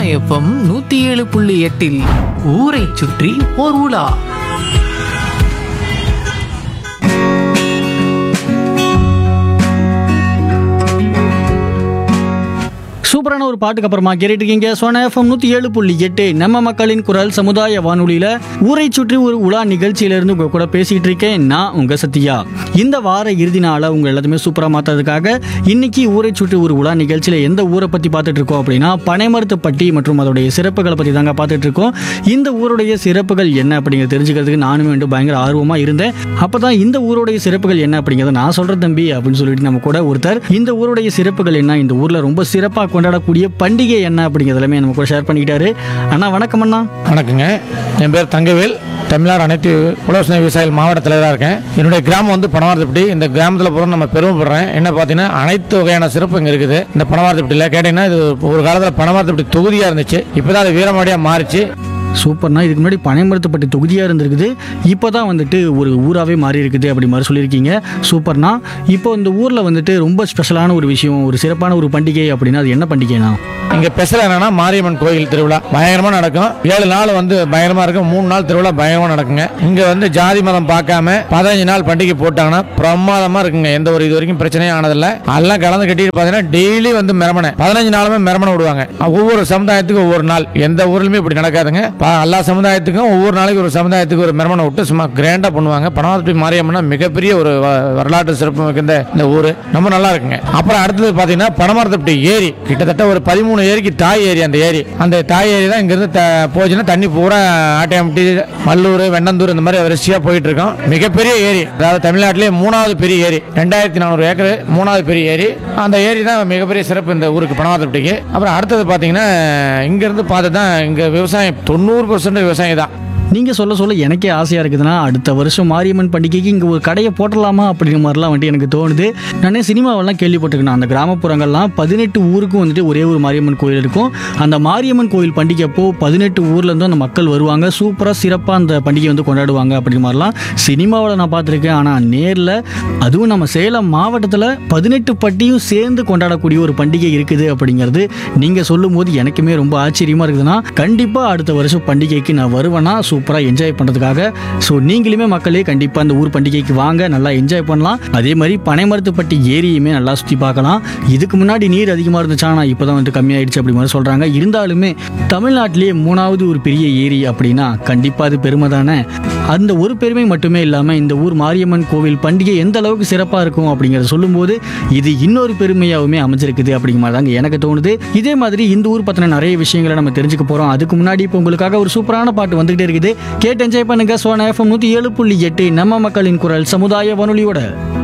FM நூத்தி ஏழு புள்ளி எட்டில் ஊரை சுற்றி ஓர் உலா சூப்பரான ஒரு பாட்டுக்கு அப்புறமா கேட்டுட்டு இருக்கீங்க சோனா எஃப்எம் நூற்றி ஏழு புள்ளி எட்டு நம்ம மக்களின் குரல் சமுதாய வானொலியில் ஊரை சுற்றி ஒரு உலா நிகழ்ச்சியிலிருந்து உங்க கூட பேசிட்டு இருக்கேன் நான் உங்க சத்யா இந்த வார இறுதி நாளை உங்க எல்லாத்தையுமே சூப்பராக மாற்றுறதுக்காக இன்னைக்கு ஊரை சுற்றி ஒரு உலா நிகழ்ச்சியில் எந்த ஊரை பற்றி பார்த்துட்டு இருக்கோம் அப்படின்னா பனைமரத்துப்பட்டி மற்றும் அதோடைய சிறப்புகளை பற்றி தாங்க பார்த்துட்டு இருக்கோம் இந்த ஊருடைய சிறப்புகள் என்ன அப்படிங்கிறத தெரிஞ்சுக்கிறதுக்கு நானுமே வந்து பயங்கர ஆர்வமாக இருந்தேன் அப்போ தான் இந்த ஊருடைய சிறப்புகள் என்ன அப்படிங்கிறத நான் சொல்கிறேன் தம்பி அப்படின்னு சொல்லிட்டு நம்ம கூட ஒருத்தர் இந்த ஊருடைய சிறப்புகள் என்ன இந்த ஊரில் ரொம்ப சிறப்பாக கொண்டாடக்கூடிய பண்டிகை என்ன அப்படிங்கிறது எல்லாமே நம்ம கூட ஷேர் பண்ணிக்கிட்டாரு அண்ணா வணக்கம் அண்ணா வணக்கங்க என் பேர் தங்கவேல் தமிழ்நாடு அனைத்து உழவசன விவசாயிகள் மாவட்ட தலைவராக இருக்கேன் என்னுடைய கிராமம் வந்து பணவாரத்துப்பட்டி இந்த கிராமத்தில் பூரா நம்ம பெருமைப்படுறேன் என்ன பார்த்தீங்கன்னா அனைத்து வகையான சிறப்பு இங்கே இருக்குது இந்த பணவாரத்துப்பட்டியில் கேட்டிங்கன்னா இது ஒரு காலத்தில் பணவாரத்துப்பட்டி தொகுதியாக இருந்துச்சு இப்போ தான் அது வீரமாடியாக மாறிச்சு சூப்பர்ண்ணா இதுக்கு முன்னாடி பனைமரத்துப்பட்டி தொகுதியாக இருந்திருக்குது இப்போ தான் வந்துட்டு ஒரு ஊராகவே மாறி இருக்குது அப்படி மாதிரி சொல்லியிருக்கீங்க சூப்பர்ண்ணா இப்போ இந்த ஊரில் வந்துட்டு ரொம்ப ஸ்பெஷலான ஒரு விஷயம் ஒரு சிறப்பான ஒரு பண்டிகை அப்படின்னா அது என்ன பண்டிகைண்ணா இங்கே ஸ்பெஷல் என்னன்னா மாரியம்மன் கோயில் திருவிழா பயங்கரமாக நடக்கும் ஏழு நாள் வந்து பயங்கரமாக இருக்கும் மூணு நாள் திருவிழா பயங்கரமாக நடக்குங்க இங்கே வந்து ஜாதி மதம் பார்க்காம பதினஞ்சு நாள் பண்டிகை போட்டாங்கன்னா பிரமாதமாக இருக்குங்க எந்த ஒரு இது வரைக்கும் பிரச்சனையும் ஆனதில்ல எல்லாம் கலந்து கட்டிட்டு பார்த்தீங்கன்னா டெய்லி வந்து மெரமனை பதினஞ்சு நாளுமே மெரமனை விடுவாங்க ஒவ்வொரு சமுதாயத்துக்கும் ஒவ்வொரு நாள் எந்த ஊர்லையுமே இப்படி நடக்காதுங்க ப- எல்லா சமுதாயத்துக்கும் ஒவ்வொரு நாளைக்கு ஒரு சமுதாயத்துக்கு ஒரு மெரமனை விட்டு சும்மா கிராண்டாக பண்ணுவாங்க பணவாத்தி மாரியம்மனா மிகப்பெரிய ஒரு வ- வரலாற்று சிறப்பு மிகுந்த இந்த ஊர் ரொம்ப நல்லா இருக்குங்க அப்புறம் அடுத்தது பார்த்தீங்கன்னா பணமரத்தப்பட்டி ஏரி கிட்டத்தட்ட ஒரு பதிமூணு ஏரிக்கு தாய் ஏரி அந்த ஏரி அந்த தாய் ஏரி தான் இங்கிருந்து த போச்சுன்னா தண்ணி பூரா ஆட்டியாம்பட்டி மல்லூர் வெண்ணந்தூர் இந்த மாதிரி வரிசையாக போயிட்டு இருக்கோம் மிகப்பெரிய ஏரி அதாவது தமிழ்நாட்டிலே மூணாவது பெரிய ஏரி ரெண்டாயிரத்தி நானூறு ஏக்கர் மூணாவது பெரிய ஏரி அந்த ஏரி தான் மிகப்பெரிய சிறப்பு இந்த ஊருக்கு பணவாதப்பட்டிக்கு அப்புறம் அடுத்தது பார்த்தீங்கன்னா இங்கேருந்து பார்த்து தான் இங்கே விவசாயம் தொண்ணூறு பர்சன்ட் விவசாயம் தான் நீங்கள் சொல்ல சொல்ல எனக்கே ஆசையாக இருக்குதுன்னா அடுத்த வருஷம் மாரியம்மன் பண்டிகைக்கு இங்கே ஒரு கடையை போட்டலாமா அப்படிங்கிற மாதிரிலாம் வந்துட்டு எனக்கு தோணுது நானே சினிமாவெல்லாம் கேள்விப்பட்டிருக்கேன் அந்த கிராமப்புறங்கள்லாம் பதினெட்டு ஊருக்கும் வந்துட்டு ஒரே ஒரு மாரியம்மன் கோயில் இருக்கும் அந்த மாரியம்மன் கோயில் பண்டிகை அப்போ பதினெட்டு ஊர்லேருந்து அந்த மக்கள் வருவாங்க சூப்பராக சிறப்பாக அந்த பண்டிகை வந்து கொண்டாடுவாங்க அப்படிங்கிற மாதிரிலாம் சினிமாவில் நான் பார்த்துருக்கேன் ஆனால் நேரில் அதுவும் நம்ம சேலம் மாவட்டத்தில் பதினெட்டு பட்டியும் சேர்ந்து கொண்டாடக்கூடிய ஒரு பண்டிகை இருக்குது அப்படிங்கிறது நீங்கள் சொல்லும்போது எனக்குமே ரொம்ப ஆச்சரியமாக இருக்குதுன்னா கண்டிப்பாக அடுத்த வருஷம் பண்டிகைக்கு நான் வருவேன்னா சூப்பராக என்ஜாய் பண்ணுறதுக்காக ஸோ நீங்களுமே மக்களே கண்டிப்பாக அந்த ஊர் பண்டிகைக்கு வாங்க நல்லா என்ஜாய் பண்ணலாம் அதே மாதிரி பனைமரத்துப்பட்டி ஏரியுமே நல்லா சுற்றி பார்க்கலாம் இதுக்கு முன்னாடி நீர் அதிகமாக இருந்துச்சா ஆனால் இப்போ தான் வந்து கம்மியாயிடுச்சு அப்படி மாதிரி சொல்கிறாங்க இருந்தாலுமே தமிழ்நாட்டிலேயே மூணாவது ஒரு பெரிய ஏரி அப்படின்னா கண்டிப்பாக அது பெருமை தானே அந்த ஒரு பெருமை மட்டுமே இல்லாமல் இந்த ஊர் மாரியம்மன் கோவில் பண்டிகை எந்த அளவுக்கு சிறப்பாக இருக்கும் அப்படிங்கிறத சொல்லும்போது இது இன்னொரு பெருமையாகவுமே அமைஞ்சிருக்குது அப்படிங்கிற மாதிரி தாங்க எனக்கு தோணுது இதே மாதிரி இந்த ஊர் பற்றின நிறைய விஷயங்களை நம்ம தெரிஞ்சுக்க போகிறோம் அதுக்கு முன்னாடி இப்போ உங்களுக்காக ஒரு சூப்பரான பாட்டு வந்துகிட்டே இருக்குது கேட்டு என்ஜாய் பண்ணுங்க சோனா எஃப்எம் நூற்றி ஏழு புள்ளி எட்டு நம்ம மக்களின் குரல் சமுதாய வானொலியோட